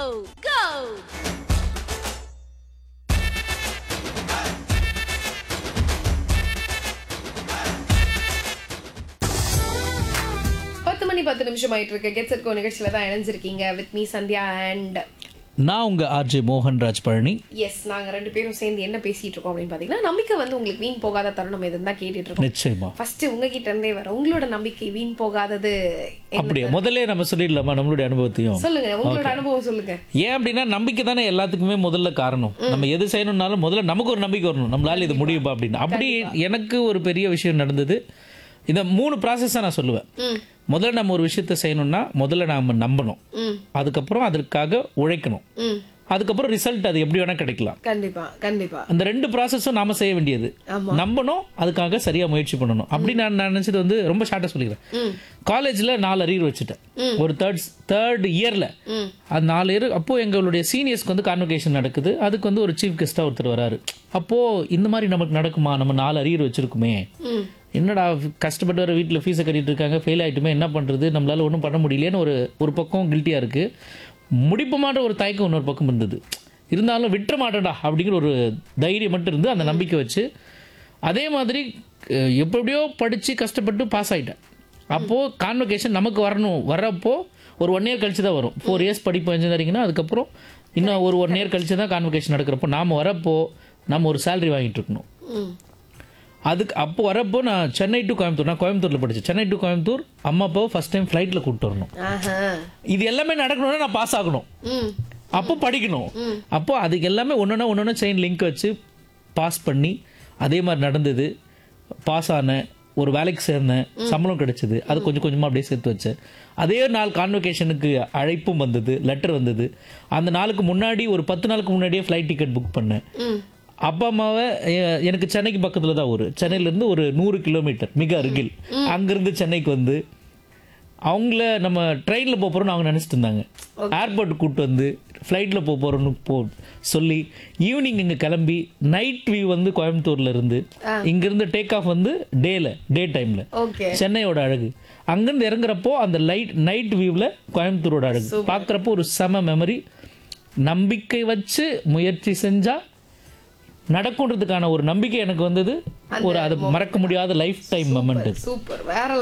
go! பத்து மணி பத்து நிமிஷம் ஆயிட்டு இருக்கு கெட்ஸ் இருக்கோ நிகழ்ச்சியில தான் இணைஞ்சிருக்கீங்க வித் மீ சந்தியா அண்ட் நான் உங்க ஆர்ஜே மோகன்ராஜ் பழனி எஸ் நாங்க ரெண்டு பேரும் சேர்ந்து என்ன பேசிட்டு இருக்கோம் அப்படின்னு பாத்தீங்கன்னா நம்பிக்கை வந்து உங்களுக்கு வீண் போகாத தருணம் எதுன்னு தான் கேட்டுட்டு இருக்கோம் நிச்சயமா ஃபர்ஸ்ட் உங்ககிட்ட இருந்தே வர உங்களோட நம்பிக்கை வீண் போகாதது என்ன? அப்படியே முதல்ல நம்ம சொல்லிடலாமா நம்மளுடைய அனுபவத்தையும் சொல்லுங்க உங்களோட அனுபவம் சொல்லுங்க ஏன் அப்படின்னா நம்பிக்கை தானே எல்லாத்துக்குமே முதல்ல காரணம் நம்ம எது செய்யணும்னாலும் முதல்ல நமக்கு ஒரு நம்பிக்கை வரணும் நம்மளால இது முடியுமா அப்படின்னு அப்படி எனக்கு ஒரு பெரிய விஷயம் நடந்தது இந்த மூணு ப்ராசஸ் நான் சொல்லுவேன் ம் முதல்ல நம்ம ஒரு விஷயத்த செய்யணும்னா முதல்ல நாம நம்பணும் ம் அதுக்கப்புறம் அதற்காக உழைக்கணும் ம் அதுக்கப்புறம் ரிசல்ட் அது எப்படி வேணா கிடைக்கலாம் கண்டிப்பா கண்டிப்பா அந்த ரெண்டு ப்ராசஸும் நாம செய்ய வேண்டியது ஆமா. நம்பணும் அதுக்காக சரியா முயற்சி பண்ணணும் அப்படி நான் நினைச்சது வந்து ரொம்ப ஷார்ட்டா சொல்லிக்கிறேன் ம் காலேஜ்ல நாலு அரியர் வச்சுட்டேன் ஒரு தேர்ட் தேர்ட் இயர்ல ம் அந்த நாலு இயர் அப்போ எங்களுடைய சீனியர்ஸ்க்கு வந்து கான்வகேஷன் நடக்குது அதுக்கு வந்து ஒரு சீஃப் கெஸ்டா ஒருத்தர் வராரு அப்போ இந்த மாதிரி நமக்கு நடக்குமா நம்ம நாலு அரியர் வச்சிருக்குமே ம் என்னடா கஷ்டப்பட்டு வர வீட்டில் ஃபீஸை கட்டிட்டு இருக்காங்க ஃபெயில் ஆயிட்டுமே என்ன பண்றது நம்மளால ஒன்றும் பண்ண முடியலையேன்னு ஒரு ஒரு பக்கம் கில்ட்டியா இருக்கு முடிப்ப மாட்ட ஒரு தயக்கம் இன்னொரு பக்கம் இருந்தது இருந்தாலும் விட்டுற மாட்டேன்டா அப்படிங்கிற ஒரு தைரியம் மட்டும் இருந்து அந்த நம்பிக்கை வச்சு அதே மாதிரி அஹ், எப்படியோ படிச்சு கஷ்டப்பட்டு பாஸ் ஆயிட்டேன் அப்போ கான்வகேஷன் நமக்கு வரணும் வர்றப்போ ஒரு ஒன் இயர் கழிச்சு தான் வரும் ஃபோர் இயர்ஸ் படிப்பு இன்ஜினியரிங்னா அதுக்கப்புறம் இன்னும் ஒரு ஒன் இயர் கழிச்சு தான் கான்வகேஷன் நடக்கிறப்போ நாம வரப்போ நம்ம ஒரு சேலரி வாங்கிட்டு இருக்கணும் ம் அதுக்கு அப்போ வரப்போ நான் சென்னை டு கோயம்புத்தூர் நான் கோயம்புத்தூர்ல படிச்சேன் சென்னை டு கோயம்புத்தூர் அம்மா அப்பாவை ஃபர்ஸ்ட் டைம் ஃப்ளைட்டில் கூப்பிட்டு வரணும் ஆஹா இது எல்லாமே நடக்கணும்னா நான் பாஸ் ஆகணும் ம் அப்போ படிக்கணும் அப்போ அதுக்கு எல்லாமே ஒன்றொன்னா ஒன்றொன்னா செயின் லிங்க் வச்சு பாஸ் பண்ணி அதே மாதிரி நடந்தது பாஸ் ஆனேன் ஒரு வேலைக்கு சேர்ந்தேன் சம்பளம் கிடைச்சது அது கொஞ்சம் கொஞ்சமாக அப்படியே சேர்த்து வச்சேன் அதே நாள் கான்வகேஷனுக்கு அழைப்பும் வந்தது லெட்டர் வந்தது அந்த நாளுக்கு முன்னாடி ஒரு பத்து நாளுக்கு முன்னாடியே ஃப்ளைட் டிக்கெட் புக் பண்ணேன் ம் அப்பா அம்மாவை எ- எனக்கு சென்னைக்கு பக்கத்துல தான் ஊர் சென்னையிலேருந்து ஒரு நூறு கிலோமீட்டர் மிக அருகில் அங்கிருந்து சென்னைக்கு வந்து அவங்கள நம்ம ட்ரெயினில் போக போகிறோம்னு அவங்க நினச்சிட்டு இருந்தாங்க ஏர்போர்ட் கூப்பிட்டு வந்து ஃப்ளைட்டில் போக போகிறோன்னு போ சொல்லி ஈவினிங் இங்கே கிளம்பி நைட் வியூ வந்து கோயம்புத்தூர்ல இருந்து இங்கிருந்து டேக் ஆஃப் வந்து டேல டே டைமில் ஓகே சென்னையோட அழகு அங்கிருந்து இறங்குறப்போ அந்த லைட் நைட் வியூவில் கோயம்புத்தூரோட அழகு பார்க்குறப்போ ஒரு செம மெமரி நம்பிக்கை வச்சு முயற்சி செஞ்சா நடக்குன்றதுக்கான ஒரு நம்பிக்கை எனக்கு வந்தது ஒரு அது மறக்க முடியாத லைஃப் டைம் மொமெண்ட் சூப்பர் வேற